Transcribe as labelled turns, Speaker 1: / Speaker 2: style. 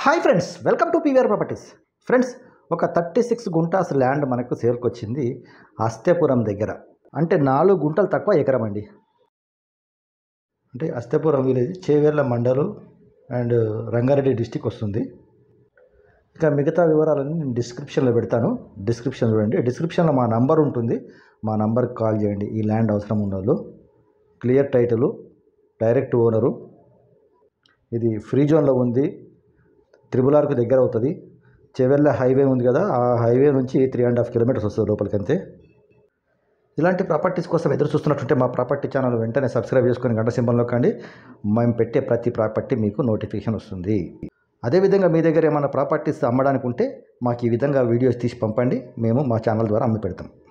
Speaker 1: hi friends welcome to PVR properties friends ఒక thirty six guntas land మనకు సేల్కి వచ్చింది అస్తేపురం దగ్గర అంటే నాలుగు గుంటలు తక్కువ ఎకరం అండి అంటే అస్తేపురం విలేజ్ చేవేర్ల మండలం అండ్ రంగారెడ్డి డిస్టిక్ వస్తుంది ఇక మిగతా వివరాలన్నీ నేను డిస్క్రిప్షన్లో పెడతాను డిస్క్రిప్షన్ చూడండి డిస్క్రిప్షన్లో మా నంబర్ ఉంటుంది మా నంబర్కి కాల్ చేయండి ఈ ల్యాండ్ అవసరం ఉన్న వాళ్ళు క్లియర్ టైటిల్ డైరెక్ట్ ఓనరు ఇది ఫ్రీ జోన్లో ఉంది త్రిబుల్ ఆర్కు దగ్గర అవుతుంది చెవెళ్ళ హైవే ఉంది కదా ఆ హైవే నుంచి త్రీ అండ్ హాఫ్ కిలోమీటర్స్ వస్తుంది లోపలికి అంతే ఇలాంటి ప్రాపర్టీస్ కోసం ఎదురు చూస్తున్నట్టుంటే మా ప్రాపర్టీ ఛానల్ వెంటనే సబ్స్క్రైబ్ చేసుకొని గంట సింబల్లో కండి మేము పెట్టే ప్రతి ప్రాపర్టీ మీకు నోటిఫికేషన్ వస్తుంది అదేవిధంగా మీ దగ్గర ఏమైనా ప్రాపర్టీస్ అమ్మడానికి ఉంటే మాకు ఈ విధంగా వీడియోస్ తీసి పంపండి మేము మా ఛానల్ ద్వారా అమ్మి పెడతాం